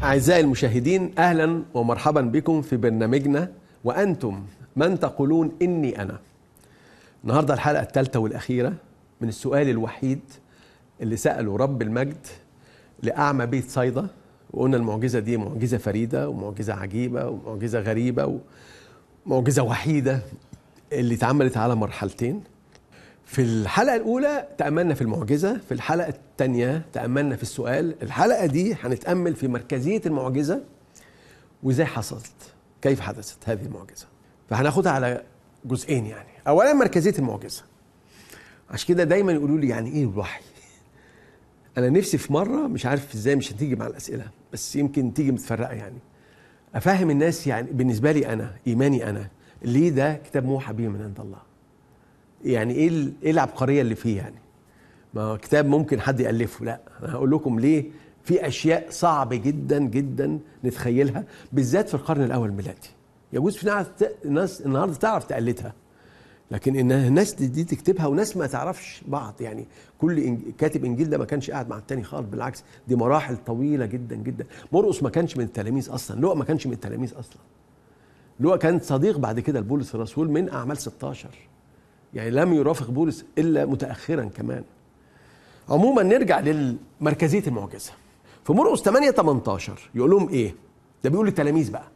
أعزائي المشاهدين أهلا ومرحبا بكم في برنامجنا وأنتم من تقولون إني أنا النهاردة الحلقة الثالثة والأخيرة من السؤال الوحيد اللي سأله رب المجد لأعمى بيت صيدا وقلنا المعجزة دي معجزة فريدة ومعجزة عجيبة ومعجزة غريبة ومعجزة وحيدة اللي اتعملت على مرحلتين في الحلقة الأولى تأملنا في المعجزة في الحلقة الثانية تأملنا في السؤال الحلقة دي هنتأمل في مركزية المعجزة وإزاي حصلت كيف حدثت هذه المعجزة فهناخدها على جزئين يعني أولا مركزية المعجزة عشان كده دايما يقولوا لي يعني إيه الوحي أنا نفسي في مرة مش عارف إزاي مش هتيجي مع الأسئلة بس يمكن تيجي متفرقة يعني أفهم الناس يعني بالنسبة لي أنا إيماني أنا ليه ده كتاب موحى به من عند الله يعني ايه ال- ايه العبقريه اللي فيه يعني ما هو كتاب ممكن حد يالفه لا انا هقول لكم ليه في اشياء صعب جدا جدا نتخيلها بالذات في القرن الاول الميلادي يجوز في ناس ناس النهارده تعرف تقلدها لكن ان الناس دي, دي تكتبها وناس ما تعرفش بعض يعني كل إنج- كاتب انجيل ده ما كانش قاعد مع التاني خالص بالعكس دي مراحل طويله جدا جدا مرقس ما كانش من التلاميذ اصلا لوقا ما كانش من التلاميذ اصلا لوقا كان صديق بعد كده لبولس الرسول من اعمال 16 يعني لم يرافق بولس الا متاخرا كمان عموما نرجع لمركزيه المعجزه في مرقس 8 18 يقول لهم ايه ده بيقول للتلاميذ بقى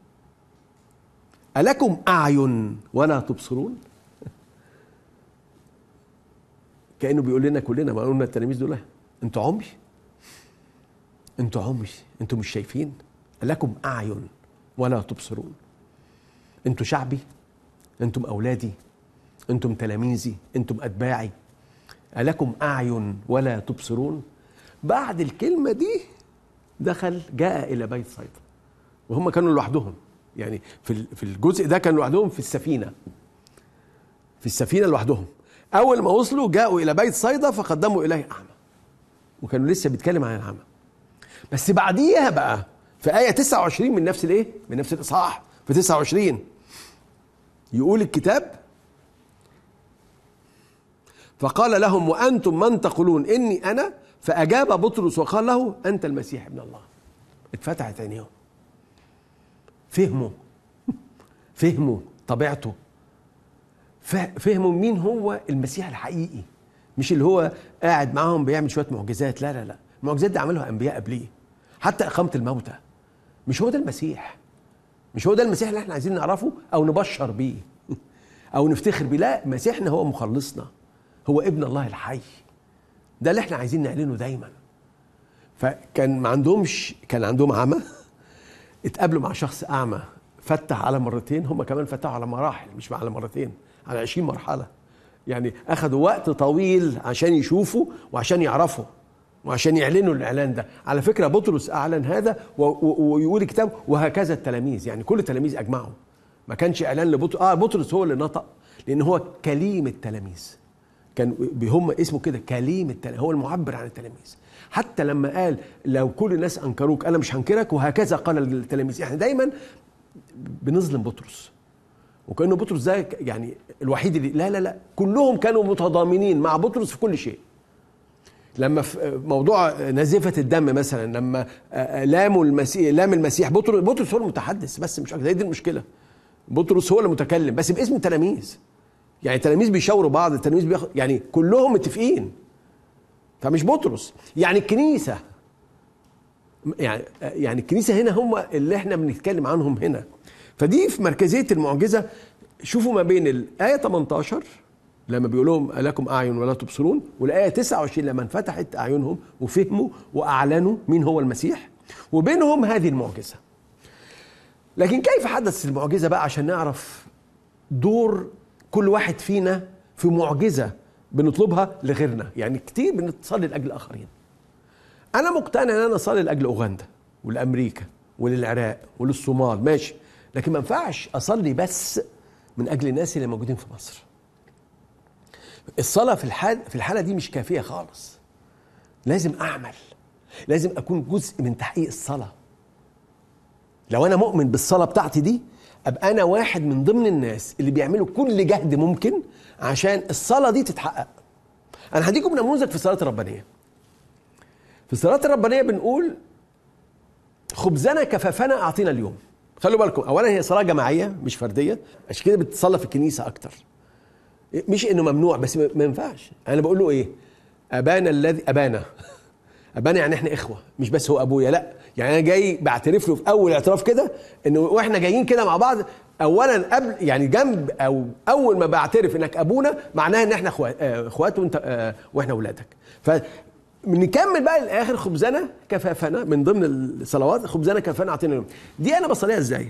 ألكم أعين ولا تبصرون؟ كأنه بيقول لنا كلنا ما قلنا التلاميذ دول أنتوا عمي؟ أنتوا عمي؟ أنتوا مش شايفين؟ ألكم أعين ولا تبصرون؟ أنتوا شعبي؟ أنتم أولادي؟ أنتم تلاميذي؟ أنتم أتباعي؟ ألكم أعين ولا تبصرون؟ بعد الكلمة دي دخل جاء إلى بيت صيدا وهم كانوا لوحدهم يعني في ال- في الجزء ده كانوا لوحدهم في السفينه في السفينه لوحدهم اول ما وصلوا جاءوا الى بيت صيدا فقدموا اليه اعمى وكانوا لسه بيتكلم عن الاعمى بس بعديها بقى في ايه 29 من نفس الايه من نفس الاصحاح في 29 يقول الكتاب فقال لهم وانتم من تقولون اني انا فاجاب بطرس وقال له انت المسيح ابن الله اتفتحت عينيهم فهموا فهموا طبيعته ف- فهموا مين هو المسيح الحقيقي مش اللي هو قاعد معاهم بيعمل شويه معجزات لا لا لا المعجزات دي عملها انبياء قبليه حتى اقامه الموتى مش هو ده المسيح مش هو ده المسيح اللي احنا عايزين نعرفه او نبشر بيه او نفتخر بيه لا مسيحنا هو مخلصنا هو ابن الله الحي ده اللي احنا عايزين نعلنه دايما فكان ما عندهمش كان عندهم عمى اتقابلوا مع شخص اعمى فتح على مرتين هم كمان فتحوا على مراحل مش على مرتين على 20 مرحله يعني اخذوا وقت طويل عشان يشوفوا وعشان يعرفوا وعشان يعلنوا الاعلان ده على فكره بطرس اعلن هذا و- و- ويقول الكتاب وهكذا التلاميذ يعني كل التلاميذ اجمعوا ما كانش اعلان لبطرس اه بطرس هو اللي نطق لان هو كليم التلاميذ كان هم اسمه كده كليم التلاميذ هو المعبر عن التلاميذ حتى لما قال لو كل الناس انكروك انا مش هنكرك وهكذا قال للتلاميذ احنا دايما بنظلم بطرس وكانه بطرس ده ك- يعني الوحيد اللي لا لا لا كلهم كانوا متضامنين مع بطرس في كل شيء لما في موضوع نزفة الدم مثلا لما لاموا المسيح لام المسيح بطرس بطرس هو المتحدث بس مش اكتر هي دي المشكله بطرس هو اللي متكلم بس باسم التلاميذ يعني التلاميذ بيشاوروا بعض التلاميذ بياخد يعني كلهم متفقين فمش بطرس يعني الكنيسه يعني يعني الكنيسه هنا هم اللي احنا بنتكلم عنهم هنا فدي في مركزيه المعجزه شوفوا ما بين الايه 18 لما بيقول لهم لكم اعين ولا تبصرون والايه 29 لما انفتحت اعينهم وفهموا واعلنوا مين هو المسيح وبينهم هذه المعجزه لكن كيف حدث المعجزه بقى عشان نعرف دور كل واحد فينا في معجزه بنطلبها لغيرنا يعني كتير بنصلي لاجل الاخرين انا مقتنع ان انا اصلي لاجل اوغندا ولامريكا وللعراق وللصومال ماشي لكن ما ينفعش اصلي بس من اجل الناس اللي موجودين في مصر الصلاه في الحال في الحاله دي مش كافيه خالص لازم اعمل لازم اكون جزء من تحقيق الصلاه لو انا مؤمن بالصلاه بتاعتي دي ابقى انا واحد من ضمن الناس اللي بيعملوا كل جهد ممكن عشان الصلاه دي تتحقق انا هديكم نموذج في الصلاه الربانيه في الصلاه الربانيه بنقول خبزنا كفافنا اعطينا اليوم خلوا بالكم اولا هي صلاه جماعيه مش فرديه عشان كده بتصلى في الكنيسه اكتر مش انه ممنوع بس ما ينفعش انا بقول له ايه ابانا الذي ابانا ابانا يعني احنا اخوه مش بس هو ابويا لا يعني انا جاي بعترف له في اول اعتراف كده انه واحنا جايين كده مع بعض اولا قبل يعني جنب او اول ما بعترف انك ابونا معناها ان احنا اخوات اخوات وانت اه واحنا اولادك ف نكمل بقى للاخر خبزنا كفافنا من ضمن الصلوات خبزنا كفافنا اعطينا اليوم دي انا بصليها ازاي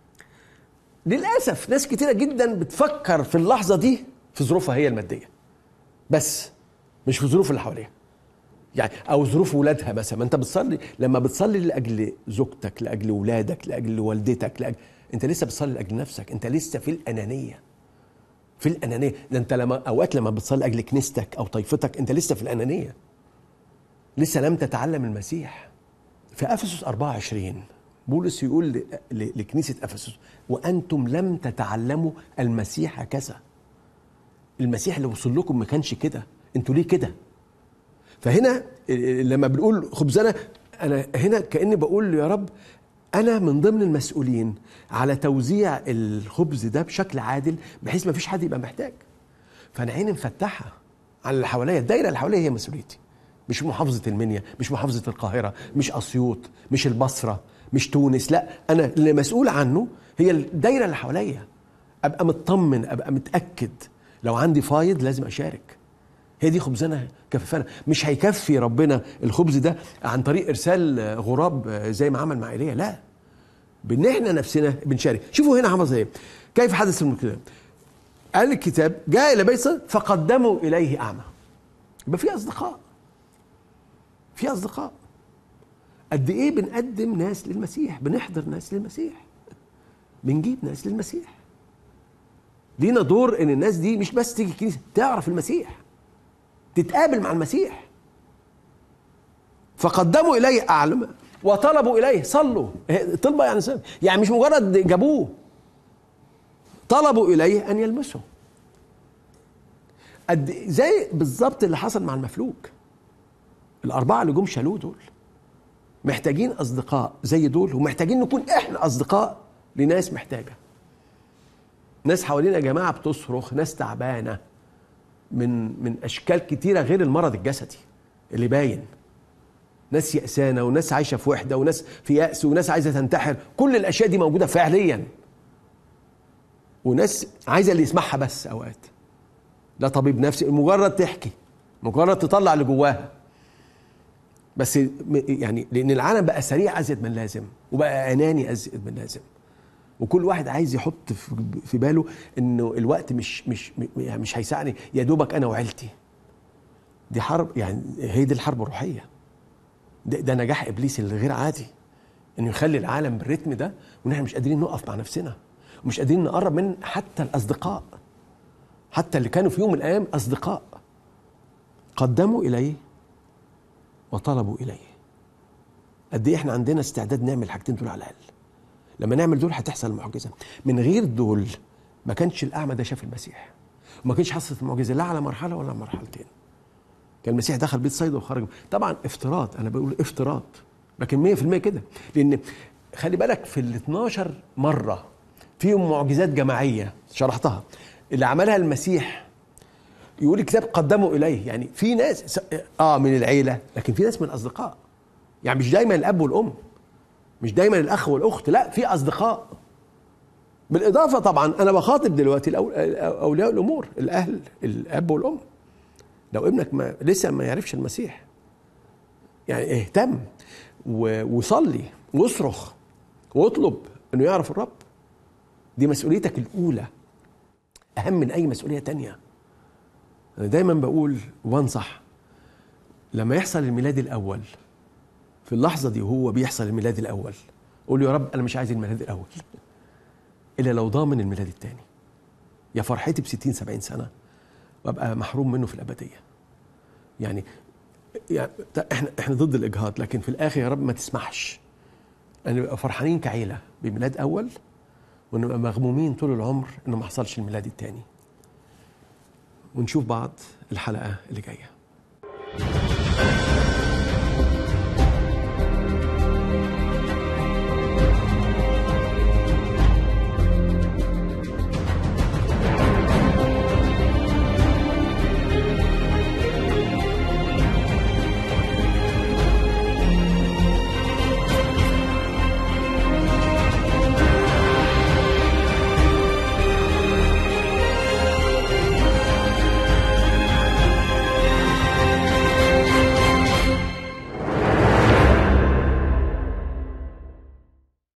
للاسف ناس كتيره جدا بتفكر في اللحظه دي في ظروفها هي الماديه بس مش في ظروف اللي حواليها يعني او ظروف ولادها مثلا ما انت بتصلي لما بتصلي لاجل زوجتك لاجل ولادك لاجل والدتك لاجل انت لسه بتصلي لاجل نفسك انت لسه في الانانيه في الانانيه ده انت لما اوقات لما بتصلي لاجل كنيستك او طائفتك انت لسه في الانانيه لسه لم تتعلم المسيح في افسس 24 بولس يقول لكنيسه افسس وانتم لم تتعلموا المسيح هكذا المسيح اللي وصل لكم ما كانش كده انتوا ليه كده فهنا لما بنقول خبزنا انا هنا كاني بقول يا رب انا من ضمن المسؤولين على توزيع الخبز ده بشكل عادل بحيث ما فيش حد يبقى محتاج فانا عيني مفتحه على اللي حواليا الدايره اللي حواليا هي مسؤوليتي مش محافظه المنيا مش محافظه القاهره مش اسيوط مش البصره مش تونس لا انا اللي مسؤول عنه هي الدايره اللي حواليا ابقى مطمن ابقى متاكد لو عندي فايض لازم اشارك هي دي خبزنا كفافنا مش هيكفي ربنا الخبز ده عن طريق ارسال غراب زي ما عمل مع ايليا لا بان احنا نفسنا بنشارك شوفوا هنا عمل ايه كيف حدث المكلم قال الكتاب جاء الى بيت فقدموا اليه اعمى يبقى في اصدقاء في اصدقاء قد ايه بنقدم ناس للمسيح بنحضر ناس للمسيح بنجيب ناس للمسيح لينا دور ان الناس دي مش بس تيجي الكنيسه تعرف المسيح تتقابل مع المسيح فقدموا اليه اعلم وطلبوا اليه صلوا طلبه يعني سبب. يعني مش مجرد جابوه طلبوا اليه ان يلمسه قد زي بالظبط اللي حصل مع المفلوج الاربعه اللي جم شالوه دول محتاجين اصدقاء زي دول ومحتاجين نكون احنا اصدقاء لناس محتاجه ناس حوالينا يا جماعه بتصرخ ناس تعبانه من من اشكال كتيره غير المرض الجسدي اللي باين ناس يأسانة وناس عايشة في وحدة وناس في يأس وناس عايزة تنتحر كل الأشياء دي موجودة فعليا وناس عايزة اللي يسمعها بس أوقات لا طبيب نفسي مجرد تحكي مجرد تطلع اللي جواها بس يعني لأن العالم بقى سريع أزيد من لازم وبقى أناني أزيد من لازم وكل واحد عايز يحط في باله انه الوقت مش مش يعني مش هيساعني يا دوبك انا وعيلتي دي حرب يعني هي دي الحرب الروحيه ده, ده نجاح ابليس الغير عادي انه يخلي العالم بالريتم ده وان احنا مش قادرين نقف مع نفسنا ومش قادرين نقرب من حتى الاصدقاء حتى اللي كانوا في يوم من الايام اصدقاء قدموا اليه وطلبوا اليه قد ايه احنا عندنا استعداد نعمل الحاجتين دول على الاقل لما نعمل دول هتحصل المعجزه من غير دول ما كانش الاعمى ده شاف المسيح وما كانش حصلت المعجزه لا على مرحله ولا مرحلتين كان المسيح دخل بيت صيدا وخرج طبعا افتراض انا بقول افتراض لكن 100% كده لان خلي بالك في ال 12 مره فيهم معجزات جماعيه شرحتها اللي عملها المسيح يقول الكتاب قدموا اليه يعني في ناس اه من العيله لكن في ناس من الاصدقاء يعني مش دايما الاب والام مش دايما الاخ والاخت لا في اصدقاء بالاضافه طبعا انا بخاطب دلوقتي اولياء الامور الاهل الاب والام لو ابنك ما لسه ما يعرفش المسيح يعني اهتم وصلي واصرخ واطلب انه يعرف الرب دي مسؤوليتك الاولى اهم من اي مسؤوليه تانية انا دايما بقول وانصح لما يحصل الميلاد الاول في اللحظه دي وهو بيحصل الميلاد الاول قول يا رب انا مش عايز الميلاد الاول الا لو ضامن الميلاد الثاني يا فرحتي ب 60 70 سنه وابقى محروم منه في الابديه يعني يعني احنا احنا ضد الاجهاض لكن في الاخر يا رب ما تسمحش ان نبقى فرحانين كعيله بميلاد اول ونبقى مغمومين طول العمر انه ما حصلش الميلاد الثاني ونشوف بعض الحلقه اللي جايه